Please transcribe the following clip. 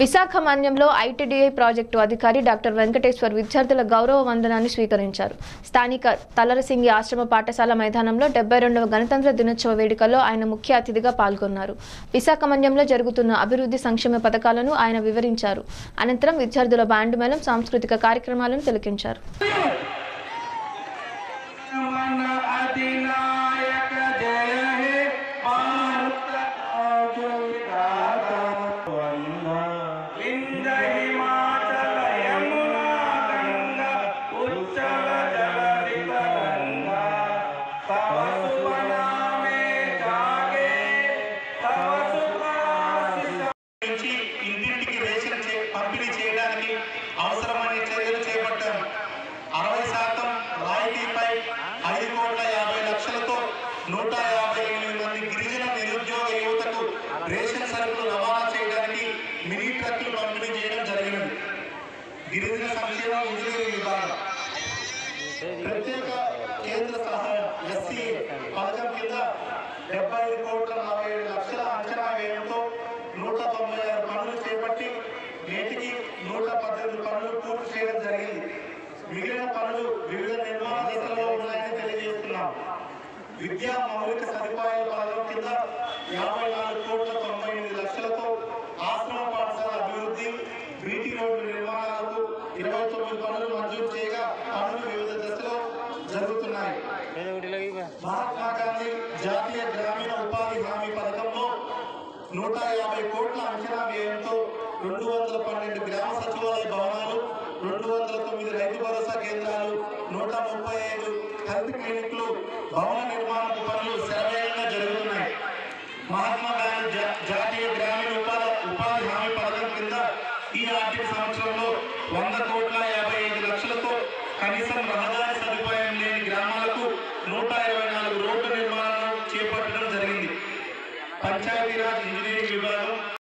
విశాఖ మన్యంలో ITDI project అధికారి doctor Venkateswar విద్యార్థుల గౌరవ వందనాన్ని స్వీకరించారు స్థానిక తలరసింగి ఆశ్రమ పాఠశాల మైదానంలో డెబ్బై రెండవ గణతంత్ర దినోత్సవ వేడుకల్లో ఆయన ముఖ్య అతిథిగా పాల్గొన్నారు విశాఖ మన్యంలో జరుగుతున్న అభివృద్ధి సంక్షేమ పథకాలను ఆయన వివరించారు అనంతరం విద్యార్థుల బ్యాండు మేళం సాంస్కృతిక కార్యక్రమాలను తిలకించారు మన అధినాయక జయ హే భారత అజుదాత వంద వింద హిమాచల యమునా గంగా ఉచ్చల జలధి తరంగా తవ శుభ నామే జాగే తవ శుభాశిష నుంచి ఇంటింటికి రేషన్ చే- పంపిణీ చేయడానికి అవసరమైన చర్యలు చేపట్టాం అరవై శాతం రాయితీపై ఐదు కోట్ల యాభై లక్షలతో నూట యాభై ఎనిమిది మంది గిరిజన నిరుద్యోగ యువతకు రేషన్ సరుకులు రవాణా చేయడానికి మినీ ట్రక్కులు పంపిణీ చేయడం జరిగినది గిరిజన సంక్షేమ ఇంజనీరింగ్ విభాగం ప్రత్యేక కేంద్ర సహాయం ఎస్సీ పథకం కింద డెబ్బై ఐదు కోట్ల నలభై ఏడు లక్షల అంచనా వ్యయంతో నూట తొంభై ఆరు పనులు చేపట్టి నేటికి నూట పద్దెనిమిది పనులు పూర్తి చేయడం జరిగింది మిగిలిన పనులు వివిధ నిర్మాణ దశలో ఉన్నాయని తెలియజేస్తున్నాం విద్యా మౌలిక సదుపాయాల పథకం కింద యాభై నాలుగు కోట్ల తొంభై ఎనిమిది లక్షలతో ఆశ్రమ పాఠశాల అభివృద్ధి బీటీ రోడ్డు నిర్మాణాలకు ఇరవై తొమ్మిది పనులు మంజూరు చేయగా పనులు వివిధ దశలో జరుగుతున్నాయి మహాత్మా గాంధీ జాతీయ గ్రామీణ ఉపాధి హామీ పథకంలో నూట యాభై కోట్ల అంచనా వ్యయంతో రెండు వందల పన్నెండు గ్రామ సచివాలయ భవనాలు రెండు వందల తొమ్మిది రైతు భరోసా కేంద్రాలు నూట ముప్పై ఐదు హెల్త్ క్లినిక్లు భవన నిర్మాణ పనులు శరవేగంగా జరుగుతున్నాయి మహాత్మా గాంధీ జా- జాతీయ గ్రామీణ ఉపాధి ఉపాధి హామీ పథకం కింద ఈ ఆర్థిక సంవత్సరంలో వంద కోట్ల యాభై ఐదు లక్షలతో కనీసం రహదారి సదుపాయం లేని గ్రామాలకు నూట ఇరవై నాలుగు రోడ్డు నిర్మాణం చేపట్టడం జరిగింది పంచాయతీరాజ్ ఇంజనీరింగ్ విభాగం